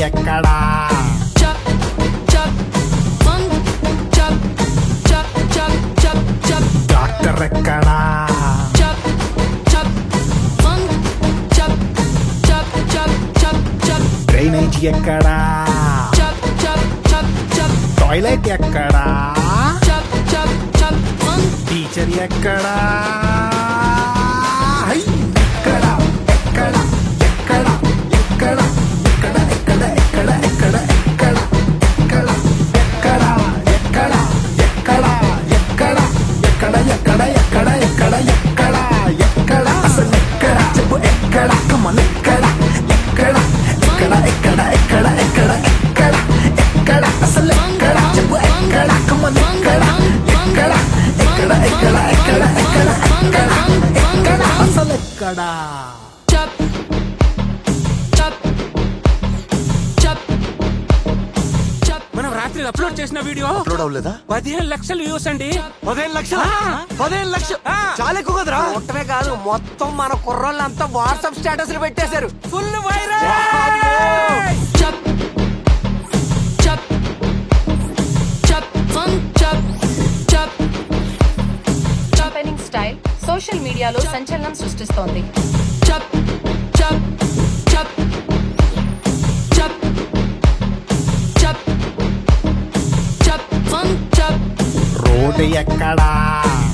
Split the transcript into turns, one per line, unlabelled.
ఎక్కడా
chop, chop, one, chop, chop, chop, chop, chop,
doctor ఎక్కడా
chop, chop, one, chop, chop, chop, chop, chop,
drainage ఎక్కడా
chop, chop, chop, chop,
toilet ఎక్కడా
chop, chop, chop, one,
teacher ఎక్కడా హై! ఎక్కడా ఎక్కడా ఎక్కడా ఎక్కడా ఎక్కడ ఎక్కడ ఎక్కడ ఎక్కడ ఎక్కడ ఎక్కడ ఎక్కడా ఎక్కడా ఎక్కడా ఎక్కడా ఎక్కడ ఎక్కడ ఎక్కడ ఎక్కడ ఎక్కడా ఎక్కడా అసలు ఎక్కడ చెప్పు ఎక్కడ కమన్ ఎక్కడ ఎక్కడ ఎక్కడ ఎక్కడ ఎక్కడ ఎక్కడ ఎక్కడ ఎక్కడ అసలు ఎక్కడ చెప్పు ఎక్కడ కమన్ ఎక్కడ ఎక్కడ ఎక్కడ ఎక్కడ ఎక్కడ ఎక్కడ ఎక్కడ ఎక్కడ అసలు ఎక్కడా
chop, chop, chop, chop.
మనం రాత్రి అప్లోడ్ చేసిన వీడియో
అప్లోడ్ అవ్వలేదా
పదిహేను లక్షలు వ్యూస్ అండి
పదిహేను లక్షలు పదిహేను లక్షలు
ఆ.
చాలా ఎక్కువ కదరా
ఒట్టమే కాదు మొత్తం మన కుర్రోళ్ళంతా వాట్సాప్ స్టేటస్ పెట్టేశారు
full viral
chop, chop, chop, one, chop, chop, chop,
campaigning style social మీడియాలో సంచలనం సృష్టిస్తోంది
chop, chop, chop, chop, chop, chop, one, chop,
road ఎక్కడా